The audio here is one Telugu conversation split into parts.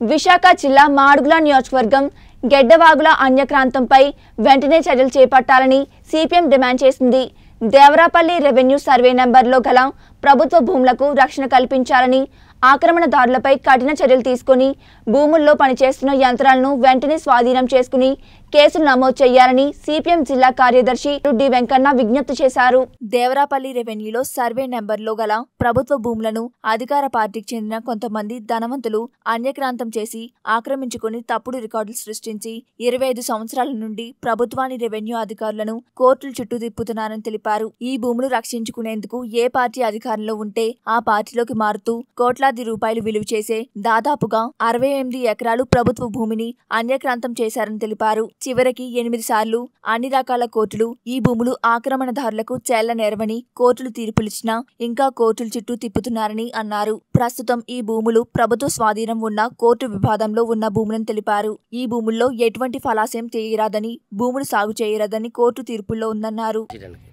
విశాఖ జిల్లా మాడుగుల నియోజకవర్గం గెడ్డవాగుల అన్యక్రాంతంపై వెంటనే చర్యలు చేపట్టాలని సిపిఎం డిమాండ్ చేసింది దేవరాపల్లి రెవెన్యూ సర్వే నెంబర్లో గల ప్రభుత్వ భూములకు రక్షణ కల్పించాలని ఆక్రమణదారులపై కఠిన చర్యలు తీసుకుని భూముల్లో పనిచేస్తున్న యంత్రాలను వెంటనే స్వాధీనం చేసుకుని కేసులు నమోదు చేయాలని సిపిఎం జిల్లా కార్యదర్శి డి వెంకన్న విజ్ఞప్తి చేశారు దేవరాపల్లి రెవెన్యూలో సర్వే నెంబర్లో గల ప్రభుత్వ భూములను అధికార పార్టీకి చెందిన కొంతమంది ధనవంతులు అన్యక్రాంతం చేసి ఆక్రమించుకుని తప్పుడు రికార్డులు సృష్టించి ఇరవై ఐదు సంవత్సరాల నుండి ప్రభుత్వాన్ని రెవెన్యూ అధికారులను కోర్టులు చుట్టూ తిప్పుతున్నారని తెలిపారు ఈ భూములు రక్షించుకునేందుకు ఏ పార్టీ అధికారంలో ఉంటే ఆ పార్టీలోకి మారుతూ కోట్లాది రూపాయలు విలువ చేసే దాదాపుగా అరవై ఎనిమిది ఎకరాలు ప్రభుత్వ భూమిని అన్యక్రాంతం చేశారని తెలిపారు చివరికి ఎనిమిది సార్లు అన్ని రకాల కోర్టులు ఈ భూములు ఆక్రమణదారులకు చెల్లనేరవని కోర్టులు తీర్పులిచ్చినా ఇంకా కోర్టుల చుట్టూ తిప్పుతున్నారని అన్నారు ప్రస్తుతం ఈ భూములు ప్రభుత్వ స్వాధీనం ఉన్న కోర్టు వివాదంలో ఉన్న భూములను తెలిపారు ఈ భూముల్లో ఎటువంటి ఫలాశయం తీయరాదని భూములు సాగు చేయరాదని కోర్టు తీర్పుల్లో ఉందన్నారు చేయడానికి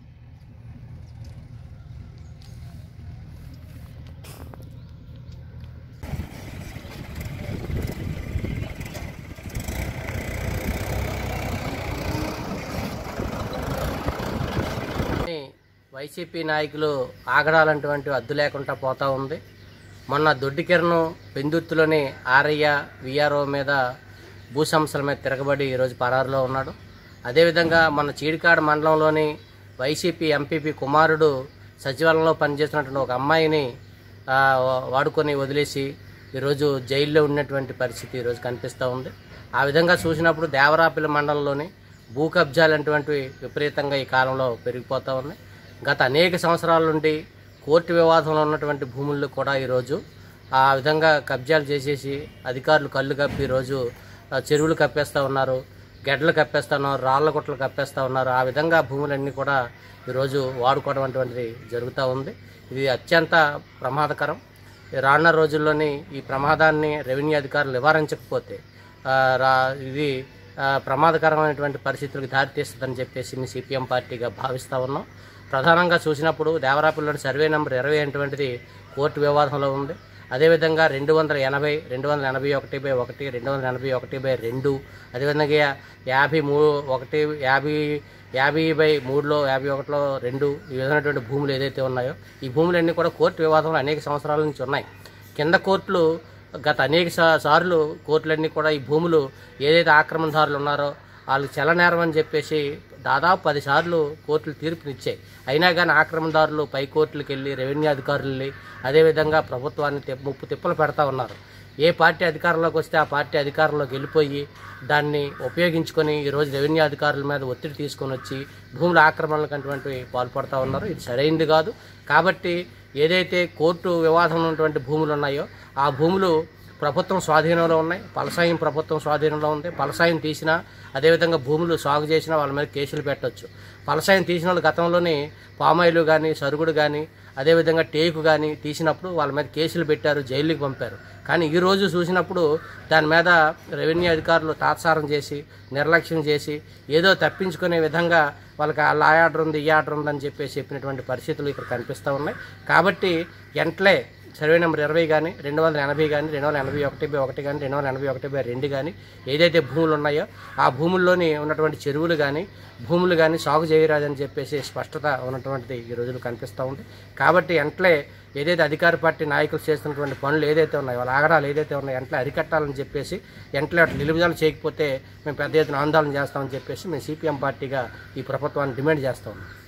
వైసీపీ నాయకులు ఆగడాలంటువంటి అద్దు లేకుండా పోతా ఉంది మొన్న దొడ్డికిరణం పెందుర్తిలోని ఆరయ్య విఆర్ఓ మీద భూ సమస్యల మీద తిరగబడి ఈరోజు పరారులో ఉన్నాడు అదేవిధంగా మన చీడికాడ మండలంలోని వైసీపీ ఎంపీపీ కుమారుడు సచివాలయంలో పనిచేస్తున్నటువంటి ఒక అమ్మాయిని ఆ, వాడుకొని వదిలేసి ఈరోజు జైల్లో ఉన్నటువంటి పరిస్థితి ఈరోజు కనిపిస్తూ ఉంది ఆ విధంగా చూసినప్పుడు దేవరాపల్లి మండలంలోని భూ కబ్జాలంటువంటివి విపరీతంగా ఈ కాలంలో పెరిగిపోతూ ఉన్నాయి గత అనేక సంవత్సరాల నుండి కోర్టు వివాదంలో ఉన్నటువంటి భూముల్లో కూడా ఈరోజు ఆ విధంగా కబ్జాలు చేసేసి అధికారులు కళ్ళు కప్పి ఈరోజు ఆ, చెరువులు కప్పేస్తూ ఉన్నారు గెడ్డలు కప్పేస్తా ఉన్నారు రాళ్ల గుట్టలు కప్పేస్తూ ఉన్నారు ఆ విధంగా భూములన్నీ కూడా ఈరోజు వాడుకోవడం అటువంటిది జరుగుతూ ఉంది ఇది అత్యంత ప్రమాదకరం ఈ రానున్న రోజుల్లోని ఈ ప్రమాదాన్ని రెవెన్యూ అధికారులు నివారించకపోతే ఆ, రా ఇది ఆ, ప్రమాదకరమైనటువంటి పరిస్థితులకు దారితీస్తుందని చెప్పేసి మీ సిపిఎం పార్టీగా భావిస్తూ ఉన్నాం ప్రధానంగా చూసినప్పుడు దేవరాపల్లిలోని సర్వే నెంబర్ ఇరవై అటువంటిది కోర్టు వివాదంలో ఉంది అదేవిధంగా రెండు వందల ఎనభై రెండు వందల ఎనభై ఒకటి బై ఒకటి రెండు వందల ఎనభై ఒకటి బై రెండు అదేవిధంగా యాభై మూడు ఒకటి యాభై యాభై బై మూడులో యాభై ఒకటిలో రెండు ఈ విధమైనటువంటి భూములు ఏదైతే ఉన్నాయో ఈ భూములన్నీ కూడా కోర్టు వివాదంలో అనేక సంవత్సరాల నుంచి ఉన్నాయి కింద కోర్టులు గత అనేక సా- సార్లు కోర్టులన్నీ కూడా ఈ భూములు ఏదైతే ఆక్రమణదారులు ఉన్నారో వాళ్ళు చెలనేరం అని చెప్పేసి దాదాపు పది సార్లు కోర్టులు తీర్పునిచ్చాయి అయినా కానీ ఆక్రమణదారులు పై కోర్టులకు వెళ్ళి రెవెన్యూ అధికారులని అదేవిధంగా ప్రభుత్వాన్ని తిప్ప- ముప్పు తిప్పలు పెడతా ఉన్నారు ఏ పార్టీ అధికారంలోకి వస్తే ఆ పార్టీ అధికారంలోకి వెళ్ళిపోయి దాన్ని ఉపయోగించుకొని ఈరోజు రెవెన్యూ అధికారుల మీద ఒత్తిడి తీసుకొని వచ్చి భూముల ఆక్రమణలకు అటువంటివి పాల్పడుతూ ఉన్నారు ఇది సరైనది కాదు కాబట్టి ఏదైతే కోర్టు వివాదం ఉన్నటువంటి భూములు ఉన్నాయో ఆ భూములు ప్రభుత్వం స్వాధీనంలో ఉన్నాయి పలసాయం ప్రభుత్వం స్వాధీనంలో ఉంది పలసాయం తీసినా అదేవిధంగా భూములు సాగు చేసినా వాళ్ళ మీద కేసులు పెట్టొచ్చు పలసాయం తీసిన వాళ్ళు గతంలోనే పామాయిలు కానీ సరుగుడు కానీ అదేవిధంగా టేకు కానీ తీసినప్పుడు వాళ్ళ మీద కేసులు పెట్టారు జైలుకి పంపారు కానీ ఈ రోజు చూసినప్పుడు దాని మీద రెవెన్యూ అధికారులు తాత్సారం చేసి నిర్లక్ష్యం చేసి ఏదో తప్పించుకునే విధంగా వాళ్ళకి ఆ ఆర్డర్ ఉంది ఈ ఆర్డర్ ఉందని చెప్పేసి చెప్పినటువంటి పరిస్థితులు ఇక్కడ కనిపిస్తూ ఉన్నాయి కాబట్టి ఎంట్లే సర్వే నెంబర్ ఇరవై కానీ రెండు వందల ఎనభై కానీ రెండు వందల ఎనభై ఒకటి బై ఒకటి కానీ రెండు వందల ఎనభై ఒకటి బై రెండు కానీ ఏదైతే భూములు ఉన్నాయో ఆ భూముల్లోని ఉన్నటువంటి చెరువులు కానీ భూములు కానీ సాగు చేయరాదని చెప్పేసి స్పష్టత ఉన్నటువంటిది ఈ రోజులు కనిపిస్తూ ఉంది కాబట్టి ఎంట్లే ఏదైతే అధికార పార్టీ నాయకులు చేస్తున్నటువంటి పనులు ఏదైతే ఉన్నాయో వాళ్ళ ఆగడాలు ఏదైతే ఉన్నాయో ఎంట్లే అరికట్టాలని చెప్పేసి ఎంట్లే అట్లా నిలుపుదల చేయకపోతే మేము పెద్ద ఎత్తున ఆందోళన చేస్తామని చెప్పేసి మేము సిపిఎం పార్టీగా ఈ ప్రభుత్వాన్ని డిమాండ్ చేస్తా ఉన్నాం